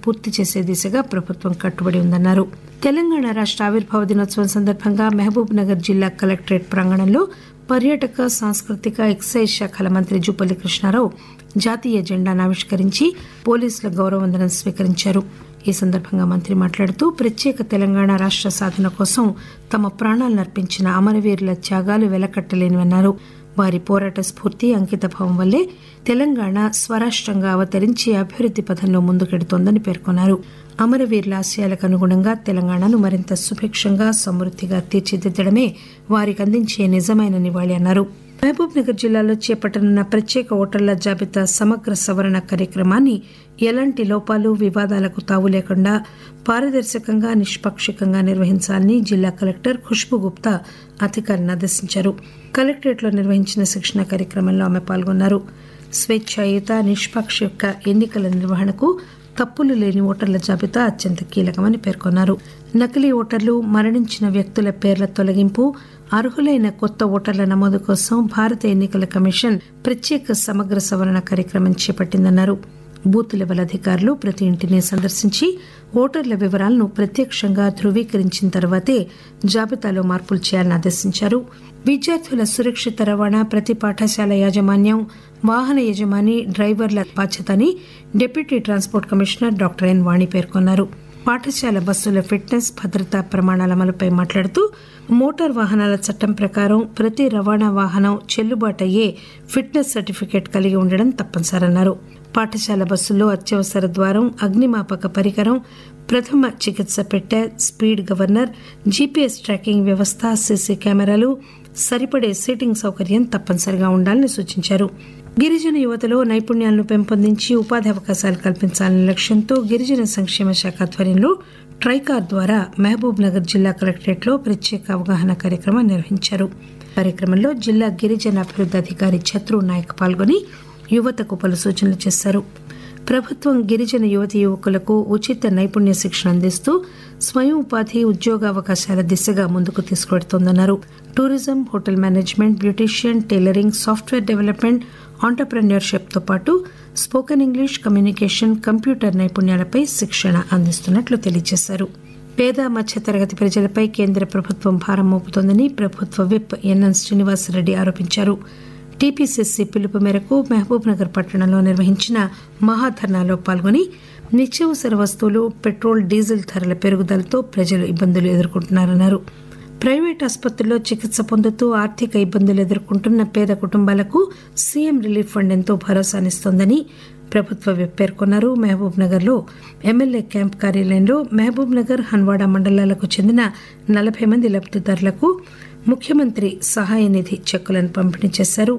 పూర్తి చేసే దిశగా ప్రభుత్వం కట్టుబడి ఉందన్నారు తెలంగాణ రాష్ట ఆవిర్భావ దినోత్సవం సందర్భంగా మహబూబ్ నగర్ జిల్లా కలెక్టరేట్ ప్రాంగణంలో పర్యాటక సాంస్కృతిక ఎక్సైజ్ శాఖల మంత్రి జూపల్లి కృష్ణారావు జాతీయ జెండాను ఆవిష్కరించి పోలీసుల గౌరవవందనం స్వీకరించారు ఈ సందర్భంగా మంత్రి మాట్లాడుతూ ప్రత్యేక తెలంగాణ రాష్ట సాధన కోసం తమ ప్రాణాలను అర్పించిన అమరవీరుల త్యాగాలు వెలకట్టలేనివన్నారు వారి పోరాట స్ఫూర్తి అంకితభావం వల్లే తెలంగాణ స్వరాష్టంగా అవతరించి అభివృద్ది పథంలో ముందుకెడుతోందని పేర్కొన్నారు అమరవీరుల ఆశయాలకు అనుగుణంగా తెలంగాణను మరింత సుభిక్షంగా సమృద్దిగా తీర్చిదిద్దడమే వారికి అందించే నిజమైన నివాళి అన్నారు మహబూబ్ నగర్ జిల్లాలో చేపట్టనున్న ప్రత్యేక ఓటర్ల జాబితా సమగ్ర సవరణ కార్యక్రమాన్ని ఎలాంటి లోపాలు వివాదాలకు తావు లేకుండా పారదర్శకంగా నిష్పాక్షికంగా నిర్వహించాలని జిల్లా కలెక్టర్ ఖుష్బు గుప్తా అధికారులను ఆదేశించారు కలెక్టరేట్లో నిర్వహించిన శిక్షణ కార్యక్రమంలో ఆమె పాల్గొన్నారు స్వేచ్ఛాయుత నిష్పాక్షిక ఎన్నికల నిర్వహణకు తప్పులు లేని ఓటర్ల జాబితా అత్యంత కీలకమని పేర్కొన్నారు నకిలీ ఓటర్లు మరణించిన వ్యక్తుల పేర్ల తొలగింపు అర్హులైన కొత్త ఓటర్ల నమోదు కోసం భారత ఎన్నికల కమిషన్ ప్రత్యేక సమగ్ర సవరణ కార్యక్రమం చేపట్టిందన్నారు బూత్ లెవెల్ అధికారులు ప్రతి ఇంటిని సందర్శించి ఓటర్ల వివరాలను ప్రత్యక్షంగా ధృవీకరించిన తర్వాతే జాబితాలో మార్పులు చేయాలని ఆదేశించారు విద్యార్థుల సురక్షిత రవాణా ప్రతి పాఠశాల యాజమాన్యం వాహన యజమాని డ్రైవర్ల బాధ్యత అని deputy transport commissioner doctor N Vani పేర్కొన్నారు పాఠశాల బస్సుల ఫిట్నెస్ భద్రతా ప్రమాణాల అమలుపై మాట్లాడుతూ మోటార్ వాహనాల చట్టం ప్రకారం ప్రతి రవాణా వాహనం చెల్లుబాటు అయ్యే ఫిట్నెస్ సర్టిఫికేట్ కలిగి ఉండడం తప్పనిసరన్నారు పాఠశాల బస్సుల్లో అత్యవసర ద్వారం అగ్నిమాపక పరికరం ప్రథమ చికిత్స పెట్టె స్పీడ్ గవర్నర్ జీపీఎస్ ట్రాకింగ్ వ్యవస్థ సీసీ కెమెరాలు సరిపడే సీటింగ్ సౌకర్యం తప్పనిసరిగా ఉండాలని సూచించారు గిరిజన యువతలో నైపుణ్యాలను పెంపొందించి ఉపాధి అవకాశాలు కల్పించాలనే లక్ష్యంతో గిరిజన సంక్షేమ శాఖ ఆధ్వర్యంలో ట్రైకార్ ద్వారా మహబూబ్ నగర్ జిల్లా కలెక్టరేట్లో ప్రత్యేక అవగాహన కార్యక్రమం నిర్వహించారు కార్యక్రమంలో జిల్లా గిరిజన అభివృద్ధి అధికారి ఛత్రు నాయక్ పాల్గొని యువతకు పలు సూచనలు చేశారు ప్రభుత్వం గిరిజన యువతి యువకులకు ఉచిత నైపుణ్య శిక్షణ అందిస్తూ స్వయం ఉపాధి ఉద్యోగావకాశాల దిశగా ముందుకు తీసుకువెడుతోందన్నారు tourism hotel management beautician tailoring software development entrepreneurship తో పాటు స్పోకెన్ ఇంగ్లీష్ కమ్యూనికేషన్ కంప్యూటర్ నైపుణ్యాలపై శిక్షణ అందిస్తున్నట్లు తెలియజేశారు పేద మధ్యతరగతి ప్రజలపై కేంద్ర ప్రభుత్వం భారం మోపుతోందని ప్రభుత్వ విప్ ఎన్ఎన్ శ్రీనివాసరెడ్డి ఆరోపించారు టీపీసీసీ పిలుపు మేరకు మహబూబ్ నగర్ పట్టణంలో నిర్వహించిన మహాధర్నాలో పాల్గొని నిత్యావసర వస్తువులు పెట్రోల్ డీజిల్ ధరల పెరుగుదలతో ప్రజలు ఇబ్బందులు ఎదుర్కొంటున్నారన్నారు ప్రైవేట్ ఆసుపత్రుల్లో చికిత్స పొందుతూ ఆర్థిక ఇబ్బందులు ఎదుర్కొంటున్న పేద కుటుంబాలకు సీఎం రిలీఫ్ ఫండ్ ఎంతో భరోసానిస్తోందని ప్రభుత్వ విప్ పేర్కొన్నారు మహబూబ్ నగర్ లో ఎమ్మెల్యే క్యాంప్ కార్యాలయంలో మహబూబ్ నగర్ హన్వాడా మండలాలకు చెందిన నలభై మంది లబ్దిదారులకు ముఖ్యమంత్రి సహాయ నిధి చెక్కులను పంపిణీ చేశారు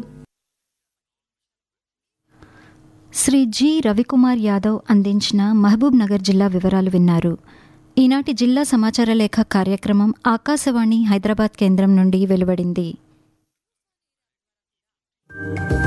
శ్రీ జి రవికుమార్ యాదవ్ అందించిన మహబూబ్ నగర్ జిల్లా వివరాలు విన్నారు ఈనాటి జిల్లా సమాచార లేఖ కార్యక్రమం ఆకాశవాణి హైదరాబాద్ కేంద్రం నుండి వెలువడింది